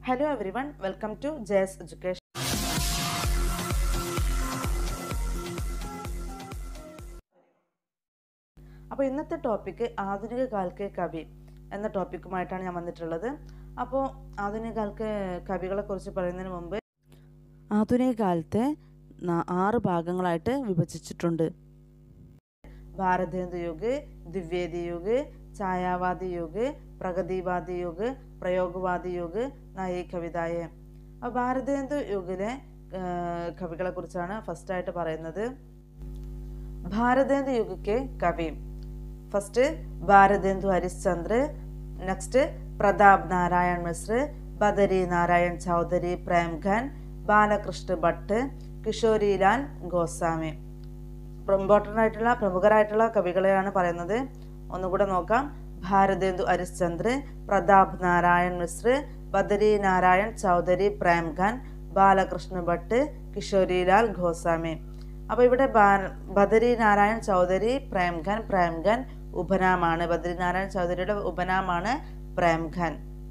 hello everyone welcome to Jayas education അപ്പോൾ ഇന്നത്തെ topic ആധുനിക കാലത്തെ കവി എന്ന ടോപ്പിക്കുമായിട്ടാണ് ഞാൻ വന്നിട്ടുള്ളത് അപ്പോൾ ആധുനിക കാലത്തെ കവികളെ കുറിച്ച് പറയുന്നതിന് മുമ്പ് ആധുനിക കാലത്തെ ന- ആറ് ഭാഗങ്ങളായിട്ട് വിഭജിച്ചിട്ടുണ്ട് ഭാരതേന്ദു യുഗ് ദിവ്യേദി യുഗ് ഛായാവാദി യുഗ് പ്രഗതിവാദി യുഗ് പ്രയോഗവാദി യുഗ് നയീ കവിതായ അപ്പോൾ ഭാരതേന്ദു യുഗിലെ കവികളെ കുറിച്ചാണ് ഫസ്റ്റായിട്ട് പറയുന്നത് ഭാരതേന്ദു യുഗಕ್ಕೆ കവി first Bharatendu Harishchandra next Pratap Narayan Mishra Badri Narayan Chaudhary Premghan Balkrishna Bhatt Kishorilal Goswami important ആയിട്ടുള്ള പ്രമുഖരായിട്ടുള്ള കവികളെയാണ് പറയുന്നത് ഒന്നുകൂടെ നോക്കാം ഭാരതേന്ദു ഹരിശ്ചന്ദ്ര പ്രതാപ് നാരായൺ മിശ്ര ബദരി നാരായൺ ചൗധരി പ്രേംഖാൻ ബാലകൃഷ്ണ ഭട്ട് കിഷോരിലാൽ ഗോസ്വാമി അപ്പോൾ ഇവിടെ ബാ- ബദരി നാരായൺ ചൗധരി പ്രേംഖാൻ പ്രേംഖാൻ ഉപനാമാണ് ബദരി നാരായൺ ചൗധരിയുടെ ഉപനാമാണ് പ്രേംഖാൻ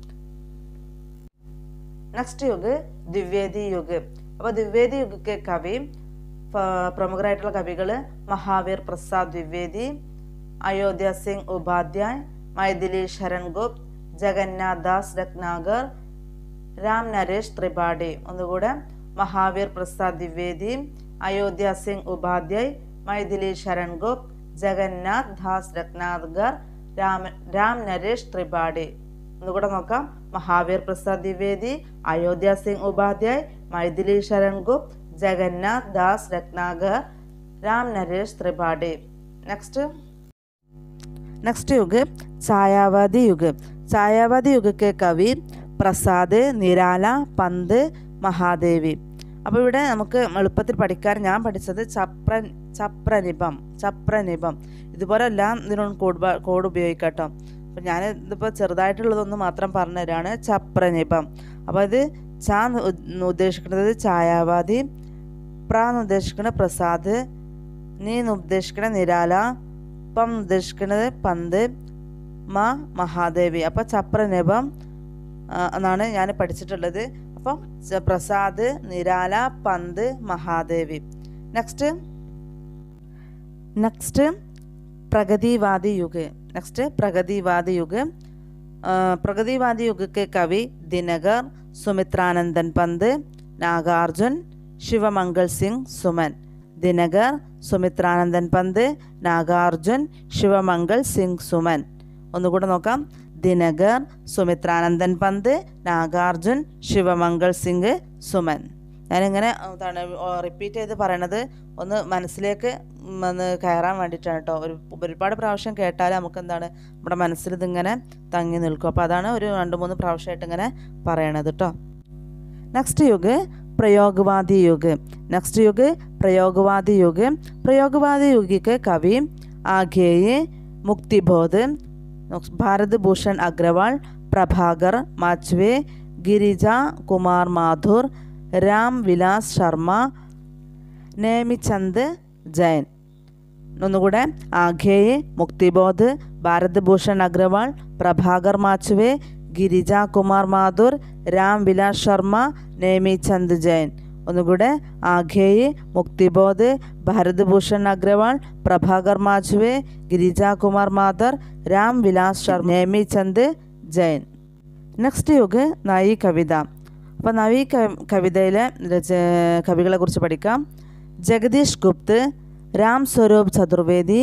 നെക്സ്റ്റ് യുഗ് ദിവ്യേദി യുഗ് അപ്പോൾ ദിവ്യേദി യുഗಕ್ಕೆ കവി ഫ- പ്രമുഖരായിട്ടുള്ള കവികൾ മഹാവീർ പ്രസാദ് ദ്വിവേദി അയോധ്യ സിംഗ് ഉപാധ്യായ് മൈഥിലി ശരൺ ഗുപ്ത് ജഗന്നാഥ് ദാസ് രത്നാഗർ രാം നരേഷ് ത്രിപാഠി ഒന്നുകൂടെ മഹാവീർ പ്രസാദ് ദ്വിവേദി അയോധ്യ സിംഗ് ഉപാധ്യായ് മൈഥിലി ശരൺ ഗുപ്ത് ജഗന്നാഥ് ദാസ് രത്നാഗർ രാം രാം നരേഷ് ത്രിപാഠി ഒന്നുകൂടെ നോക്കാം മഹാവീർ പ്രസാദ് ദ്വിവേദി അയോധ്യ സിംഗ് ഉപാധ്യായ് മൈഥിലി ശരൺ ഗുപ്ത് ജഗന്നാഥ് ദാസ് രത്നാഗർ രാം നരേഷ് ത്രിപാഠി നെക്സ്റ്റ് നെക്സ്റ്റ് യുഗ് ഛായാവാദി യുഗ് ഛായാവാദി യുഗಕ್ಕೆ കവി പ്രസാദ് നിരാല പന്ത് മഹാദേവി അപ്പോൾ ഇവിടെ നമുക്ക് എളുപ്പത്തിൽ പഠിക്കാൻ ഞാൻ പഠിച്ചത് ചപ്ര ചപ്രനിപം ചപ്രനിപം ഇതുപോലെ എല്ലാം ഇതിനോട് കോഡ് ബ- കോഡ് ഉപയോഗിക്കട്ടോ അപ്പം ഞാൻ ഇതിപ്പോൾ ചെറുതായിട്ടുള്ളതൊന്ന് മാത്രം പറഞ്ഞു തരാണ് ചപ്രനിപം അപ്പോൾ ഇത് ച എന്ന് ഉ- ഉദ്ദേശിക്കുന്നത് ഛായാവാദി പ്ര എന്ന് ഉദ്ദേശിക്കുന്നത് പ്രസാദ് നീ എന്ന് ഉദ്ദേശിക്കുന്നത് നിരാല പം എന്ന് ഉദ്ദേശിക്കുന്നത് പന്ത് മ മഹാദേവി അപ്പോൾ ചപ്രനിപം ആ, എന്നാണ് ഞാൻ പഠിച്ചിട്ടുള്ളത് അപ്പം ച- Prasad Nirala Pant Mahadevi next next Pragativadi Yug next Pragativadi Yug ആ, പ്രഗതിവാദി യുഗಕ್ಕೆ കവി ദിനകർ സുമിത്രാനന്ദൻ പന്ത് നാഗാർജുൻ ശിവമംഗൾ സിംഗ് സുമൻ ദിനകർ സുമിത്രാനന്ദൻ പന്ത് നാഗാർജുൻ ശിവമംഗൾ സിംഗ് സുമൻ ഒന്നുകൂടെ നോക്കാം ദിനകർ സുമിത്രാനന്ദൻ പന്ത് നാഗാർജുൻ ശിവമംഗൾ സിംഗ് സുമൻ ഞാനിങ്ങനെ എന്താണ് റിപ്പീറ്റ് ചെയ്ത് പറയണത് ഒന്ന് മനസ്സിലേക്ക് ഉം ഒന്ന് കയറാൻ വേണ്ടിയിട്ടാണ് കേട്ടോ ഒരു ഒരുപാട് പ്രാവശ്യം കേട്ടാൽ നമുക്ക് എന്താണ് നമ്മുടെ മനസ്സിൽ ഇതിങ്ങനെ തങ്ങി നിൽക്കും അപ്പോൾ അതാണ് ഒരു രണ്ട് മൂന്ന് പ്രാവശ്യമായിട്ട് ഇങ്ങനെ പറയണത് കേട്ടോ നെക്സ്റ്റ് യുഗ് പ്രയോഗവാദി യുഗ് നെക്സ്റ്റ് യുഗ് പ്രയോഗവാദി യുഗ് പ്രയോഗവാദി യുഗിക്ക് കവി ആഖേയ് മുക്തിബോധ് ഭാരത് ഭൂഷൺ അഗ്രവാൾ പ്രഭാകർ മാച്വേ ഗിരിജ കുമാർ മാഥുർ രാം വിലാസ് ശർമ്മ നേമിചന്ദ് ജൈൻ ഒന്നുകൂടെ ആഖേയ് മുക്തിബോധ് ഭാരത് ഭൂഷൺ അഗ്രവാൾ പ്രഭാകർ മാച്ചുവെ ഗിരിജ കുമാർ മാഥുർ രാം വിലാസ് ശർമ്മ നേമിചന്ദ് ജൈൻ ഒന്നുകൂടെ ആഖേയ് മുക്തിബോധ് ഭാരത് ഭൂഷൺ അഗ്രവാൾ പ്രഭാകർ മാച്ചുവെ ഗിരിജ കുമാർ മാഥർ രാം വിലാസ് ശർമ്മ നേമിചന്ദ് ജൈൻ നെക്സ്റ്റ് യുഗ് നയി കവിത അപ്പോൾ നവീ ക- കവിതയിലെ രച കവികളെ കുറിച്ച് പഠിക്കാം ജഗദീഷ് ഗുപ്ത് രാം സ്വരൂപ് ചതുർവേദി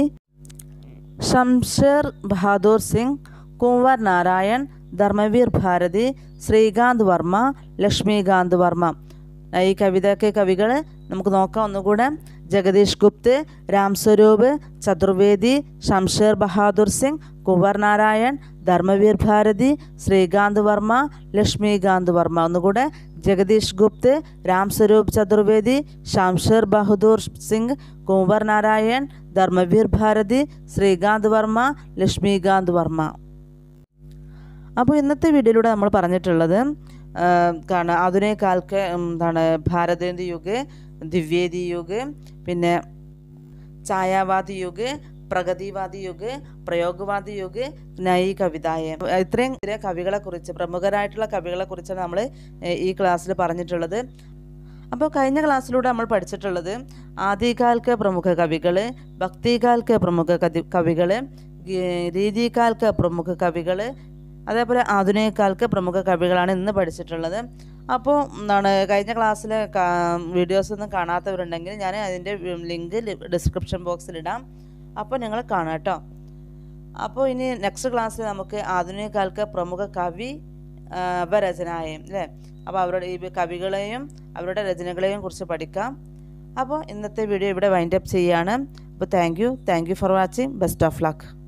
ഷംഷേർ ബഹാദൂർ സിംഗ് കുംവർ നാരായൺ ധർമ്മവീർ ഭാരതി ശ്രീകാന്ത് വർമ്മ ലക്ഷ്മികാന്ത് വർമ്മ ഈ കവിതയൊക്കെ കവികൾ നമുക്ക് നോക്കാം ഒന്നുകൂടെ ജഗദീഷ് ഗുപ്ത് രാം സ്വരൂപ് ചതുർവേദി ഷംഷേർ ബഹാദൂർ സിംഗ് കുംവർ നാരായൺ ധർമ്മവീർ ഭാരതി ശ്രീകാന്ത് വർമ്മ ലക്ഷ്മികാന്ത് വർമ്മ ഒന്നുകൂടെ ജഗദീഷ് ഗുപ്ത് രാം സ്വരൂപ് ചതുർവേദി ഷംഷേർ ബഹദൂർ സിംഗ് കുംവർ നാരായൺ ധർമ്മവീർ ഭാരതി ശ്രീകാന്ത് വർമ്മ ലക്ഷ്മികാന്ത് വർമ്മ അപ്പോൾ ഇന്നത്തെ വീഡിയോയിലൂടെ നമ്മൾ പറഞ്ഞിട്ടുള്ളത് ആ, കാണാം ആധുനിക കാലത്ത് എന്താണ് ഭാരതേന്ദു യുഗ് ദിവ്യേദി യുഗ് പിന്നെ ഛായാവാദി യുഗ് പ്രഗതിവാദി യുഗ് പ്രയോഗവാദി യുഗ് നൈ കവിതായ ഇത്രയും കവികളെ കുറിച്ച് പ്രമുഖരായിട്ടുള്ള കവികളെ കുറിച്ചാണ് നമ്മൾ ഈ ക്ലാസ്സിൽ പറഞ്ഞിട്ടുള്ളത് അപ്പോൾ കഴിഞ്ഞ ക്ലാസ്സിലൂടെ നമ്മൾ പഠിച്ചിട്ടുള്ളത് ആദികാൽക്ക് പ്രമുഖ കവികൾ ഭക്തികാൽക്ക് പ്രമുഖ കവി കവികൾ രീതികാൽക്ക് പ്രമുഖ കവികൾ അതേപോലെ ആധുനിക കാലത്ത് പ്രമുഖ കവികളാണ് ഇന്ന് പഠിച്ചിട്ടുള്ളത് അപ്പോൾ എന്താണ് കഴിഞ്ഞ ക്ലാസ്സിലെ വീഡിയോസ് ഒന്നും കാണാത്തവരുണ്ടെങ്കിൽ ഞാൻ അതിൻ്റെ ലിങ്ക് ഡിസ്ക്രിപ്ഷൻ ബോക്സിലിടാം അപ്പോൾ നിങ്ങൾ കാണാം കേട്ടോ അപ്പോൾ ഇനി നെക്സ്റ്റ് ക്ലാസ്സിൽ നമുക്ക് ആധുനിക കാലത്ത് പ്രമുഖ കവി രചനായും അല്ലേ അപ്പോൾ അവരുടെ ഈ കവികളെയും അവരുടെ രചനകളെയും കുറിച്ച് പഠിക്കാം അപ്പോൾ ഇന്നത്തെ വീഡിയോ ഇവിടെ വൈൻഡപ്പ് ചെയ്യുകയാണ് അപ്പോൾ thank you thank you for watching best of luck